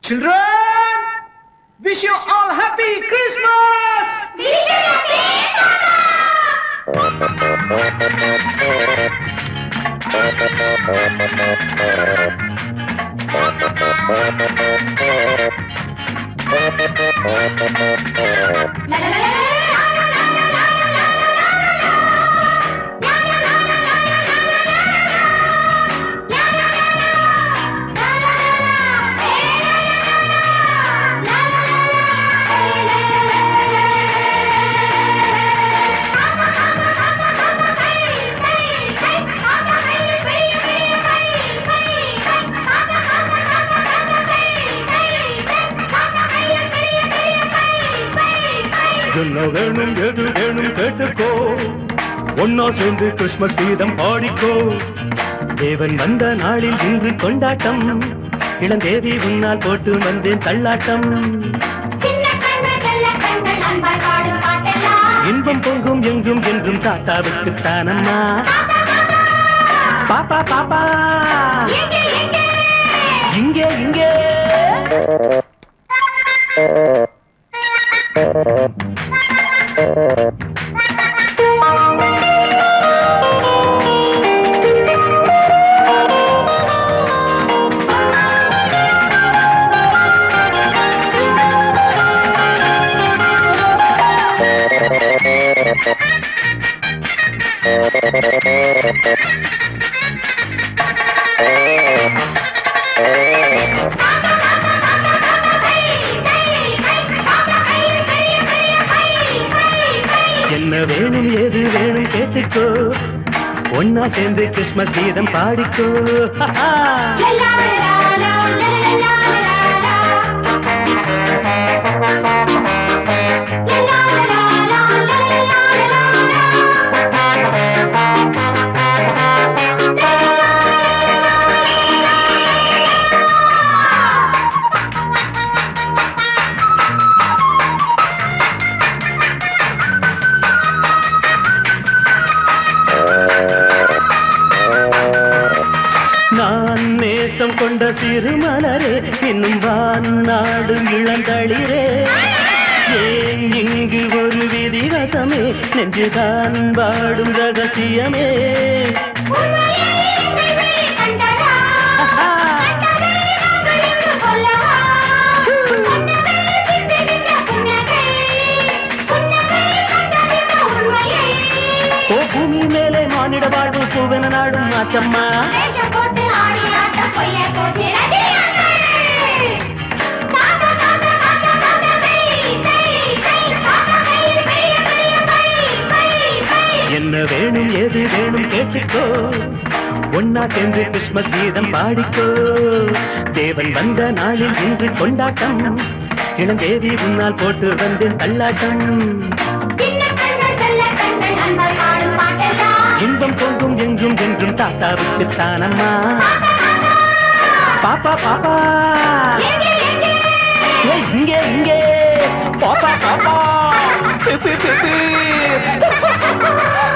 Children, wish you all happy Christmas! என்ன வேணும் எது வேணும் கேட்டுக்கோ ஒன்னா சேர்ந்து கிறிஸ்மஸ் கீதம் பாடிக்கோ தேவன் வந்த நாளில் இன்று கொண்டாட்டம் இளந்தேவி உன்னால் போட்டு வந்தேன் தள்ளாட்டம் சின்ன கண்கள் செல்ல கண்கள் அன்பாய் பாடும் பாட்டெல்லாம் இன்பம் பொங்கும் எங்கும் என்றும் தாத்தாவுக்கு தானம்மா பாப்பா பாப்பா எங்கே எங்கே இங்கே இங்கே என்ன வேணும் ஏது வேணும் கேட்டுக்கோ ஒன்னா சேர்ந்து கிறிஸ்மஸ் கீதம் பாடிக்கோ நான் நேசம் கொண்ட சிறு மலரே இன்னும் வான் நாடு இளந்தளிரே ஏன் இங்கு ஒரு விதிவசமே நெஞ்சுதான் வாடும் ரகசியமே ஓ பூமி மேலே மானிட வாழ்வு பூவென நாடும் ஆச்சம்மா போட்டு ஆடி ஆட்ட பொய்ய போச்சு என்ன வேணும் ஏது வேணும் கேட்டுக்கோ ஒன்னா சேர்ந்து கிறிஸ்மஸ் கீதம் பாடிக்கோ தேவன் வந்த நாளில் இன்று கொண்டாட்டம் இளந்தேவி உன்னால் போட்டு வந்தேன் தள்ளாட்டம் சின்ன கண்கள் செல்ல கண்கள் அன்பாய் பாடும் பாட்டெல்லாம் இன்பம் பொங்கும் எங்கும் என்றும் தாத்தாவுக்கு தானம்மா பாப்பா பாப்பா எங்கே எங்கே ஏய், இங்கே இங்கே பாப்பா பாப்பா பி, பி, பி, பி.